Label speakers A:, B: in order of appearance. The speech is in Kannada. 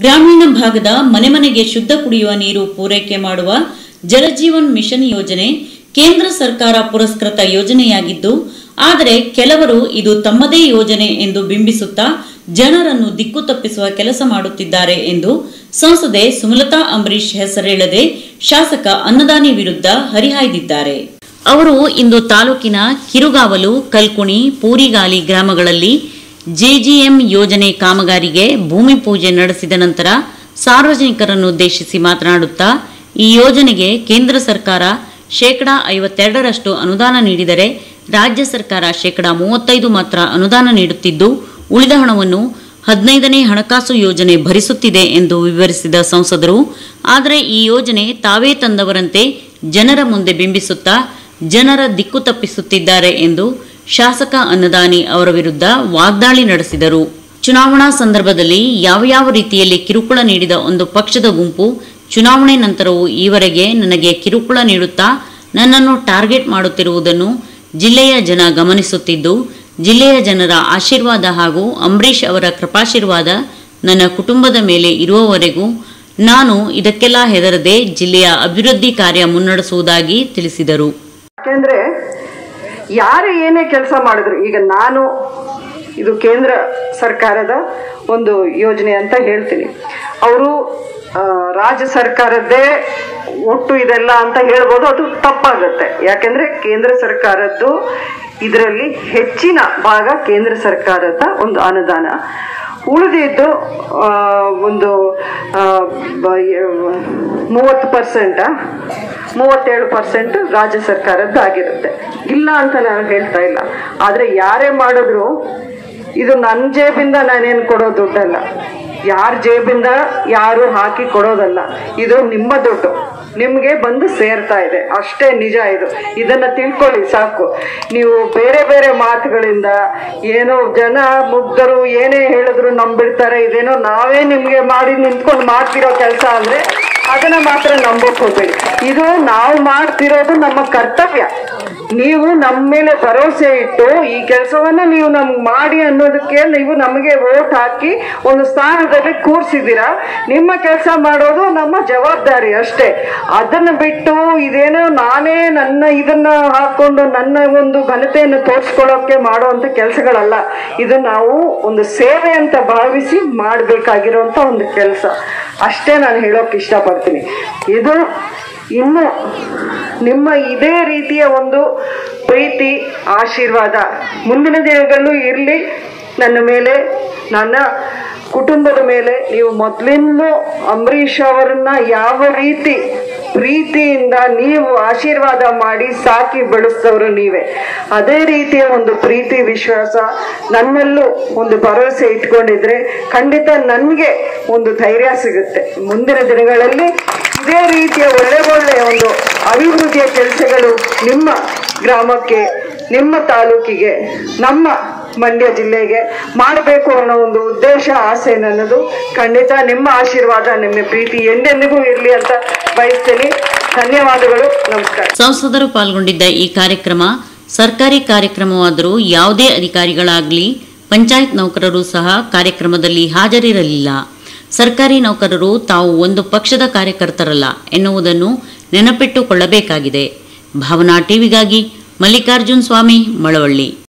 A: ಗ್ರಾಮೀಣ ಭಾಗದ ಮನೆ ಮನೆಗೆ ಶುದ್ಧ ಕುಡಿಯುವ ನೀರು ಪೂರೈಕೆ ಮಾಡುವ ಜಲಜೀವನ್ ಮಿಷನ್ ಯೋಜನೆ ಕೇಂದ್ರ ಸರ್ಕಾರ ಪುರಸ್ಕೃತ ಯೋಜನೆಯಾಗಿದ್ದು ಆದರೆ ಕೆಲವರು ಇದು ತಮ್ಮದೇ ಯೋಜನೆ ಎಂದು ಬಿಂಬಿಸುತ್ತಾ ಜನರನ್ನು ದಿಕ್ಕು ತಪ್ಪಿಸುವ ಕೆಲಸ ಮಾಡುತ್ತಿದ್ದಾರೆ ಎಂದು ಸಂಸದೆ ಸುಮಲತಾ ಅಂಬರೀಶ್ ಹೆಸರೇಳದೆ ಶಾಸಕ ಅನ್ನದಾನಿ ವಿರುದ್ಧ ಹರಿಹಾಯ್ದಿದ್ದಾರೆ ಅವರು ಇಂದು ತಾಲೂಕಿನ ಕಿರುಗಾವಲು ಕಲ್ಕುಣಿ ಪೂರಿಗಾಲಿ ಗ್ರಾಮಗಳಲ್ಲಿ ಜೆಜಿಎಂ ಯೋಜನೆ ಕಾಮಗಾರಿಗೆ ಭೂಮಿ ಪೂಜೆ ನಡೆಸಿದ ನಂತರ ಸಾರ್ವಜನಿಕರನ್ನುದ್ದೇಶಿಸಿ ಮಾತನಾಡುತ್ತಾ ಈ ಯೋಜನೆಗೆ ಕೇಂದ್ರ ಸರ್ಕಾರ ಶೇಕಡಾ ಐವತ್ತೆರಡರಷ್ಟು ಅನುದಾನ ನೀಡಿದರೆ ರಾಜ್ಯ ಸರ್ಕಾರ ಶೇಕಡಾ ಮೂವತ್ತೈದು ಮಾತ್ರ ಅನುದಾನ ನೀಡುತ್ತಿದ್ದು ಉಳಿದ ಹಣವನ್ನು ಹದಿನೈದನೇ ಹಣಕಾಸು ಯೋಜನೆ ಭರಿಸುತ್ತಿದೆ ಎಂದು ವಿವರಿಸಿದ ಸಂಸದರು ಆದರೆ ಈ ಯೋಜನೆ ತಾವೇ ತಂದವರಂತೆ ಜನರ ಮುಂದೆ ಬಿಂಬಿಸುತ್ತಾ ಜನರ ದಿಕ್ಕು ತಪ್ಪಿಸುತ್ತಿದ್ದಾರೆ ಎಂದು ಶಾಸಕ ಅನ್ನದಾನಿ ಅವರ ವಿರುದ್ಧ ವಾಗ್ದಾಳಿ ನಡೆಸಿದರು ಚುನಾವಣಾ ಸಂದರ್ಭದಲ್ಲಿ ಯಾವ ಯಾವ ರೀತಿಯಲ್ಲಿ ಕಿರುಕುಳ ನೀಡಿದ ಒಂದು ಪಕ್ಷದ ಗುಂಪು ಚುನಾವಣೆ ನಂತರವೂ ಈವರೆಗೆ ನನಗೆ ಕಿರುಕುಳ ನೀಡುತ್ತಾ ನನ್ನನ್ನು ಟಾರ್ಗೆಟ್ ಮಾಡುತ್ತಿರುವುದನ್ನು ಜಿಲ್ಲೆಯ ಜನ ಗಮನಿಸುತ್ತಿದ್ದು ಜಿಲ್ಲೆಯ ಜನರ ಆಶೀರ್ವಾದ ಹಾಗೂ ಅಂಬರೀಷ್ ಅವರ ಕೃಪಾಶೀರ್ವಾದ ನನ್ನ ಕುಟುಂಬದ ಮೇಲೆ ಇರುವವರೆಗೂ ನಾನು ಇದಕ್ಕೆಲ್ಲ ಹೆದರದೆ ಜಿಲ್ಲೆಯ ಅಭಿವೃದ್ಧಿ ಕಾರ್ಯ ಮುನ್ನಡೆಸುವುದಾಗಿ ತಿಳಿಸಿದರು
B: ಯಾಕೆಂದ್ರೆ ಯಾರು ಏನೇ ಕೆಲಸ ಮಾಡಿದ್ರು ಈಗ ನಾನು ಇದು ಕೇಂದ್ರ ಸರ್ಕಾರದ ಒಂದು ಯೋಜನೆ ಅಂತ ಹೇಳ್ತೀನಿ ಅವರು ರಾಜ್ಯ ಸರ್ಕಾರದ್ದೇ ಒಟ್ಟು ಇದೆಲ್ಲ ಅಂತ ಹೇಳ್ಬೋದು ಅದು ತಪ್ಪಾಗುತ್ತೆ ಯಾಕೆಂದ್ರೆ ಕೇಂದ್ರ ಸರ್ಕಾರದ್ದು ಇದರಲ್ಲಿ ಹೆಚ್ಚಿನ ಭಾಗ ಕೇಂದ್ರ ಸರ್ಕಾರದ ಒಂದು ಅನುದಾನ ಉಳಿದಿದ್ದು ಆ, ಒಂದು ಆ, ಬ- ಮೂವತ್ತು ಪರ್ಸೆಂಟ ಮೂವತ್ತೇಳು ಪರ್ಸೆಂಟ್ ರಾಜ್ಯ ಸರ್ಕಾರದ್ದು ಆಗಿರುತ್ತೆ ಇಲ್ಲ ಅಂತ ನಾನು ಹೇಳ್ತಾ ಇಲ್ಲ ಆದರೆ ಯಾರೇ ಮಾಡಿದ್ರು ಇದು ನನ್ನ ಜೇಬಿಂದ ನಾನೇನು ಕೊಡೋ ದುಡ್ಡಲ್ಲ ಯಾರ ಜೇಬಿಂದ ಯಾರು ಹಾಕಿ ಕೊಡೋದಲ್ಲ ಇದು ನಿಮ್ಮ ದುಡ್ಡು ನಿಮಗೆ ಬಂದು ಸೇರ್ತಾ ಇದೆ ಅಷ್ಟೇ ನಿಜ ಇದು ಇದನ್ನ ತಿಳ್ಕೊಳ್ಳಿ ಸಾಕು ನೀವು ಬೇರೆ ಬೇರೆ ಮಾತುಗಳಿಂದ ಏನೋ ಜನ ಮುಗ್ಧರು ಏನೇ ಹೇಳಿದ್ರು ನಂಬಿಡ್ತಾರೆ ಇದೇನೋ ನಾವೇ ನಿಮ್ಗೆ ಮಾಡಿ ನಿಂತ್ಕೊಂಡು ಮಾಡ್ತಿರೋ ಕೆಲಸ ಅಂದ್ರೆ ಅದನ್ನ ಮಾತ್ರ ನಂಬಕ್ ಹೋಗ್ಬೇಡಿ ಇದು ನಾವು ಮಾಡ್ತಿರೋದು ನಮ್ಮ ಕರ್ತವ್ಯ ನೀವು ನಮ್ಮ ಮೇಲೆ ಭರವಸೆ ಇಟ್ಟು ಈ ಕೆಲಸವನ್ನ ನೀವು ನಮ್ಗೆ ಮಾಡಿ ಅನ್ನೋದಕ್ಕೆ ನೀವು ನಮಗೆ ವೋಟ್ ಹಾಕಿ ಒಂದು ಸ್ಥಾನದಲ್ಲಿ ಕೂರ್ಸಿದ್ದೀರಾ ನಿಮ್ಮ ಕೆಲಸ ಮಾಡೋದು ನಮ್ಮ ಜವಾಬ್ದಾರಿ ಅಷ್ಟೇ ಅದನ್ನ ಬಿಟ್ಟು ಇದೇನೋ ನಾನೇ ನನ್ನ ಇದನ್ನ ಹಾಕೊಂಡು ನನ್ನ ಒಂದು ಘನತೆಯನ್ನು ತೋರಿಸ್ಕೊಳ್ಳೋಕೆ ಮಾಡುವಂತ ಕೆಲಸಗಳಲ್ಲ ಇದು ನಾವು ಒಂದು ಸೇವೆ ಅಂತ ಭಾವಿಸಿ ಮಾಡಬೇಕಾಗಿರುವಂತ ಒಂದು ಕೆಲಸ ಅಷ್ಟೇ ನಾನು ಹೇಳೋಕೆ ಇಷ್ಟಪಡ್ತೀನಿ ಇದು ಇನ್ನು ನಿಮ್ಮ ಇದೇ ರೀತಿಯ ಒಂದು ಪ್ರೀತಿ ಆಶೀರ್ವಾದ ಮುಂದಿನ ದಿನಗಳಲ್ಲೂ ಇರಲಿ ನನ್ನ ಮೇಲೆ ನನ್ನ ಕುಟುಂಬದ ಮೇಲೆ ನೀವು ಮೊದಲಿಂದಲೂ ಅಂಬರೀಷ್ ಅವರನ್ನ ಯಾವ ರೀತಿ ಪ್ರೀತಿಯಿಂದ ನೀವು ಆಶೀರ್ವಾದ ಮಾಡಿ ಸಾಕಿ ಬೆಳೆಸಿದವರು ನೀವೇ ಅದೇ ರೀತಿಯ ಒಂದು ಪ್ರೀತಿ ವಿಶ್ವಾಸ ನನ್ನಲ್ಲೂ ಒಂದು ಭರವಸೆ ಇಟ್ಕೊಂಡಿದ್ರೆ ಖಂಡಿತ ನನಗೆ ಒಂದು ಧೈರ್ಯ ಸಿಗುತ್ತೆ ಮುಂದಿನ ದಿನಗಳಲ್ಲಿ ಇದೇ ರೀತಿಯ ಒಳ್ಳೆ ಒಳ್ಳೆಯ ಒಂದು ಅಭಿವೃದ್ಧಿಯ ಕೆಲಸಗಳು ನಿಮ್ಮ ಗ್ರಾಮಕ್ಕೆ ನಿಮ್ಮ ತಾಲೂಕಿಗೆ ನಮ್ಮ ಮಂಡ್ಯ ಜಿಲ್ಲೆಗೆ ಮಾಡಬೇಕು ಅನ್ನೋ ಒಂದು ಉದ್ದೇಶ ಆಸೆ ನನ್ನದು ಖಂಡಿತ ನಿಮ್ಮ ಆಶೀರ್ವಾದ ನಿಮ್ಮ ಪ್ರೀತಿ ಎಂದೆಂದಿಗೂ ಇರಲಿ ಅಂತ ಬಯಸ್ತೀನಿ ಧನ್ಯವಾದಗಳು ನಮಸ್ಕಾರ
A: ಸಂಸದರು ಪಾಲ್ಗೊಂಡಿದ್ದ ಈ ಕಾರ್ಯಕ್ರಮ ಸರ್ಕಾರಿ ಕಾರ್ಯಕ್ರಮವಾದರೂ ಯಾವುದೇ ಅಧಿಕಾರಿಗಳಾಗಲಿ ಪಂಚಾಯತ್ ನೌಕರರು ಸಹ ಕಾರ್ಯಕ್ರಮದಲ್ಲಿ ಹಾಜರಿರಲಿಲ್ಲ ಸರ್ಕಾರಿ ನೌಕರರು ತಾವು ಒಂದು ಪಕ್ಷದ ಕಾರ್ಯಕರ್ತರಲ್ಲ ಎನ್ನುವುದನ್ನು ನೆನಪಿಟ್ಟುಕೊಳ್ಳಬೇಕಾಗಿದೆ ಭಾವನಾ ಟಿವಿಗಾಗಿ ಮಲ್ಲಿಕಾರ್ಜುನ್ ಸ್ವಾಮಿ ಮಳವಳ್ಳಿ